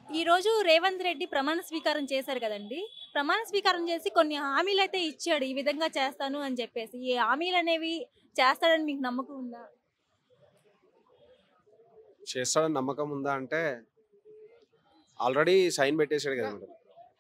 ఈ రోజు రేవంత్ రెడ్డి ప్రమాణ స్వీకారం చేశారు కదండి ప్రమాణ స్వీకారం చేసి కొన్ని హామీలు అయితే ఇచ్చాడు ఈ విధంగా చేస్తాను అని చెప్పేసి ఈ హామీలు అనేవి చేస్తాడని మీకు నమ్మకం ఉందా చేస్తాడని నమ్మకం ఉందా అంటే ఆల్రెడీ సైన్ పెట్టేశాడు కదా మేడం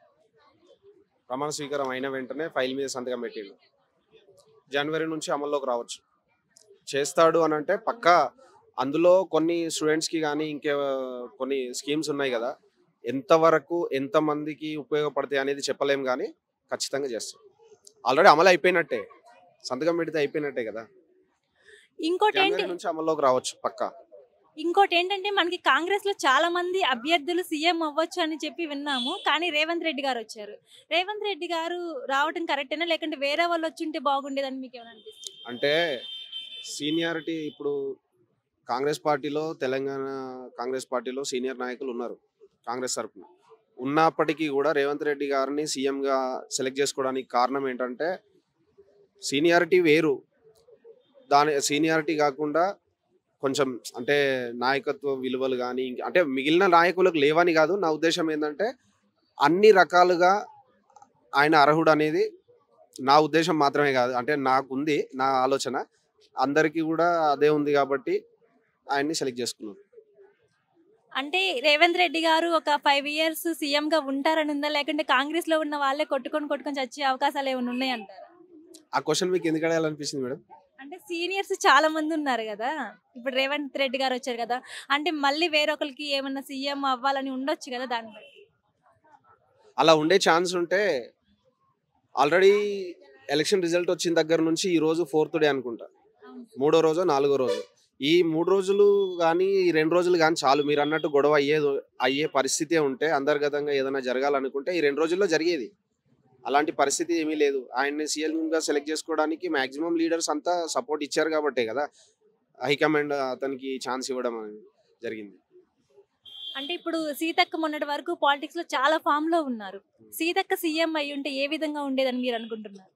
ప్రమాణ స్వీకారం అయిన వెంటనే ఫైల్ మీద సంతకం పెట్టిండు జనవరి నుంచి అమల్లోకి రావచ్చు చేస్తాడు అని అంటే పక్కా అందులో కొన్ని స్టూడెంట్స్కి కానీ ఇంకే కొన్ని స్కీమ్స్ ఉన్నాయి కదా ఎంతవరకు ఎంతమందికి ఉపయోగపడతాయి అనేది చెప్పలేం కానీ ఖచ్చితంగా చేస్తాం ఆల్రెడీ అమలు అయిపోయినట్టే సంతకం పెడితే అయిపోయినట్టే కదా ఇంకోటి ఏంటి జనవరి నుంచి అమల్లోకి రావచ్చు పక్కా ఇంకోటి ఏంటంటే మనకి కాంగ్రెస్ లో చాలా మంది అభ్యర్థులు సీఎం అవ్వచ్చు అని చెప్పి విన్నాము కానీ రేవంత్ రెడ్డి గారు వచ్చారు రేవంత్ రెడ్డి గారు రావటం కరెక్టేనా లేకుంటే వేరే వాళ్ళు వచ్చి ఉంటే బాగుండేదని మీకు ఏమైనా అనిపిస్తుంది అంటే సీనియారిటీ ఇప్పుడు కాంగ్రెస్ పార్టీలో తెలంగాణ కాంగ్రెస్ పార్టీలో సీనియర్ నాయకులు ఉన్నారు కాంగ్రెస్ తరఫున ఉన్నప్పటికీ కూడా రేవంత్ రెడ్డి గారిని సీఎంగా సెలెక్ట్ చేసుకోవడానికి కారణం ఏంటంటే సీనియారిటీ వేరు దాని సీనియారిటీ కాకుండా కొంచెం అంటే నాయకత్వ విలువలు కానీ అంటే మిగిలిన నాయకులకు లేవని కాదు నా ఉద్దేశం ఏంటంటే అన్ని రకాలుగా ఆయన అర్హుడు అనేది నా ఉద్దేశం మాత్రమే కాదు అంటే నాకుంది నా ఆలోచన అందరికీ కూడా అదే ఉంది కాబట్టి ఆయన్ని సెలెక్ట్ చేసుకున్నాను అంటే రేవంత్ రెడ్డి గారు ఒక ఫైవ్ ఇయర్స్ సీఎం గా ఉంటారని ఉందా లేకుంటే కాంగ్రెస్ లో ఉన్న వాళ్ళే కొట్టుకొని కొట్టుకొని చచ్చే అవకాశాలు ఏమైనా ఉన్నాయంటారా ఆ క్వశ్చన్ మీకు ఎందుకు అడగాలనిపించింది మేడం అంటే సీనియర్స్ చాలా మంది ఉన్నారు కదా ఇప్పుడు రేవంత్ రెడ్డి గారు వచ్చారు కదా అంటే మళ్ళీ వేరొకరికి ఏమన్నా సీఎం అవ్వాలని ఉండొచ్చు కదా దాన్ని బట్టి అలా ఉండే ఛాన్స్ ఉంటే ఆల్రెడీ ఎలక్షన్ రిజల్ట్ వచ్చిన దగ్గర నుంచి ఈ రోజు ఫోర్త్ డే అనుకుంటా మూడో రోజు నాలుగో రోజు ఈ మూడు రోజులు కానీ ఈ రెండు రోజులు కానీ చాలు మీరు అన్నట్టు గొడవ అయ్యేది అయ్యే పరిస్థితి ఉంటే అంతర్గతంగా ఏదైనా జరగాలనుకుంటే ఈ రెండు రోజుల్లో జరిగేది అలాంటి పరిస్థితి ఏమీ లేదు ఆయన్ని సీఎంగా సెలెక్ట్ చేసుకోవడానికి మాక్సిమం లీడర్స్ అంతా సపోర్ట్ ఇచ్చారు కాబట్టే కదా హైకమాండ్ అతనికి ఛాన్స్ ఇవ్వడం అనేది జరిగింది అంటే ఇప్పుడు సీతక్క మొన్నటి వరకు పాలిటిక్స్ లో చాలా ఫామ్ లో ఉన్నారు సీతక్క సీఎం అయి ఉంటే ఏ విధంగా ఉండేదని మీరు అనుకుంటున్నారు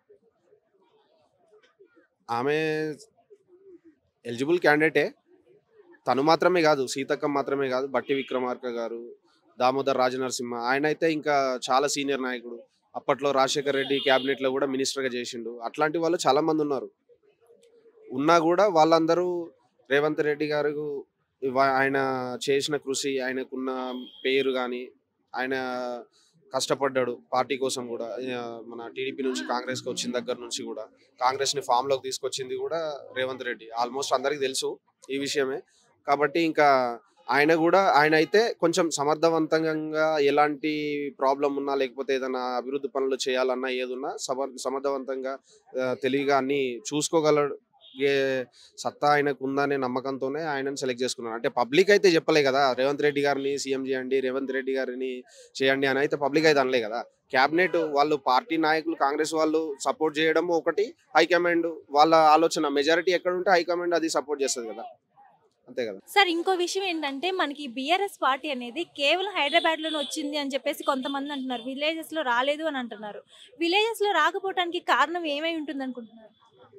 ఆమె ఎలిజిబుల్ క్యాండిడేటే తను మాత్రమే కాదు సీతక్క మాత్రమే కాదు బట్టి విక్రమార్క గారు దామోదర్ రాజనరసింహ ఆయన అయితే ఇంకా చాలా సీనియర్ నాయకుడు అప్పట్లో రాజశేఖర్ రెడ్డి క్యాబినెట్లో కూడా మినిస్టర్గా చేసిండు అట్లాంటి వాళ్ళు చాలా మంది ఉన్నారు ఉన్నా కూడా వాళ్ళందరూ రేవంత్ రెడ్డి గారు ఇవా- ఆయన చేసిన కృషి ఆయనకున్న పేరు కానీ ఆయన కష్టపడ్డాడు పార్టీ కోసం కూడా ఆ, మన టీడీపీ నుంచి కాంగ్రెస్కి వచ్చిన దగ్గర నుంచి కూడా కాంగ్రెస్ని ఫామ్లోకి తీసుకొచ్చింది కూడా రేవంత్ రెడ్డి ఆల్మోస్ట్ అందరికీ తెలుసు ఈ విషయమే కాబట్టి ఇంకా ఆయన కూడా ఆయన అయితే కొంచెం సమర్థవంతంగా ఎలాంటి ప్రాబ్లం ఉన్నా లేకపోతే ఏదైనా అభివృద్ధి పనులు చేయాలన్నా ఏదున్నా సమర్ సమర్థవంతంగా ఆ, తెలివిగా అన్ని చూసుకోగలడు ఏ సత్తా ఆయనకు ఉందనే నమ్మకంతోనే ఆయనను సెలెక్ట్ చేసుకున్నాను అంటే పబ్లిక్ అయితే చెప్పలే కదా రేవంత్ రెడ్డి గారిని సీఎం చేయండి రేవంత్ రెడ్డి గారిని చేయండి అని అయితే పబ్లిక్ అయితే అనలే కదా క్యాబినెట్ వాళ్ళు పార్టీ నాయకులు కాంగ్రెస్ వాళ్ళు సపోర్ట్ చేయడం ఒకటి హైకమాండ్ వాళ్ళ ఆలోచన మెజారిటీ ఎక్కడ ఉంటే హైకమాండ్ అది సపోర్ట్ చేస్తుంది కదా అంతే కదా సార్ ఇంకో విషయం ఏంటంటే మనకి బీఆర్ఎస్ పార్టీ అనేది కేవలం హైదరాబాద్ లోనే వచ్చింది అని చెప్పేసి కొంతమంది అంటున్నారు విలేజెస్ లో రాలేదు అని అంటున్నారు విలేజెస్ లో రాకపోవడానికి కారణం ఏమై ఉంటుంది అనుకుంటున్నారు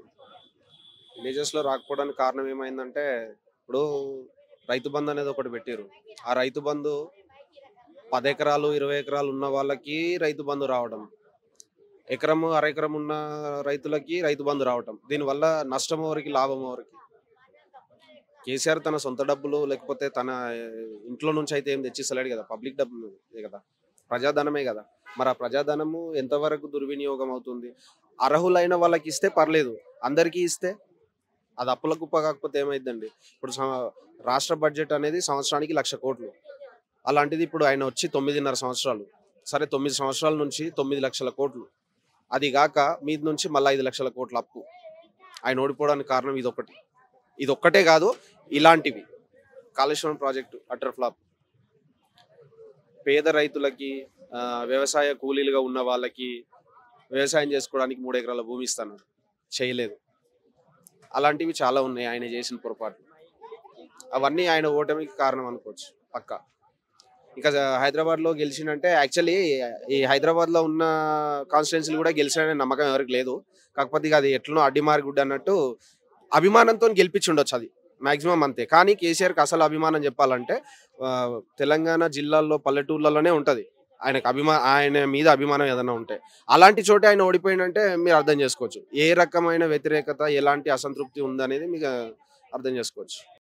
విలేజెస్ లో రాకపోవడానికి కారణం ఏమైందంటే ఇప్పుడు రైతు బంధు అనేది ఒకటి పెట్టారు ఆ రైతు బంధు పది ఎకరాలు ఇరవై ఎకరాలు ఉన్న వాళ్ళకి రైతు బంధు రావడం ఎకరము అర ఎకరం ఉన్న రైతులకి రైతు బంధు రావటం దీనివల్ల నష్టం ఎవరికి లాభం ఎవరికి కేసీఆర్ తన సొంత డబ్బులు లేకపోతే తన ఇంట్లో నుంచి అయితే ఏం తెచ్చిస్తలేడు కదా పబ్లిక్ డబ్బు కదా ప్రజాధనమే కదా మరి ఆ ప్రజాధనము ఎంతవరకు దుర్వినియోగం అవుతుంది అర్హులైన వాళ్ళకి ఇస్తే పర్లేదు అందరికీ ఇస్తే అది అప్పుల కుప్ప కాకపోతే ఏమైందండి ఇప్పుడు సమ- రాష్ట్ర బడ్జెట్ అనేది సంవత్సరానికి లక్ష కోట్లు అలాంటిది ఇప్పుడు ఆయన వచ్చి తొమ్మిదిన్నర సంవత్సరాలు సరే తొమ్మిది సంవత్సరాల నుంచి తొమ్మిది లక్షల కోట్లు అది కాక మీది నుంచి మళ్ళీ ఐదు లక్షల కోట్ల అప్పు ఆయన ఓడిపోవడానికి కారణం ఇది ఒకటి ఇది ఒక్కటే కాదు ఇలాంటివి కాళేశ్వరం ప్రాజెక్టు అటర్ ఫ్లాప్ పేద రైతులకి ఆ, వ్యవసాయ కూలీలుగా ఉన్న వాళ్ళకి వ్యవసాయం చేసుకోవడానికి మూడు ఎకరాల భూమి ఇస్తాను చేయలేదు అలాంటివి చాలా ఉన్నాయి ఆయన చేసిన పొరపాట్లు అవన్నీ ఆయన ఓటమికి కారణం అనుకోవచ్చు పక్క ఇంకా హైదరాబాద్లో గెలిచిందంటే యాక్చువల్లీ ఈ హైదరాబాద్లో ఉన్న కాన్స్టిట్యున్సీలు కూడా గెలిచాడనే నమ్మకం ఎవరికి లేదు కాకపోతే ఇక అది ఎట్లనో అడ్డిమారుగుడ్డ అన్నట్టు అభిమానంతో గెలిపించి ఉండొచ్చు అది మాక్సిమం అంతే కానీ కేసీఆర్కి అసలు అభిమానం చెప్పాలంటే ఆ, తెలంగాణ జిల్లాల్లో పల్లెటూర్లలోనే ఉంటుంది ఆయనకు అభిమా ఆయన మీద అభిమానం ఏదైనా ఉంటే అలాంటి చోటే ఆయన ఓడిపోయిందంటే మీరు అర్థం చేసుకోవచ్చు ఏ రకమైన వ్యతిరేకత ఎలాంటి అసంతృప్తి ఉందనేది మీకు అర్థం చేసుకోవచ్చు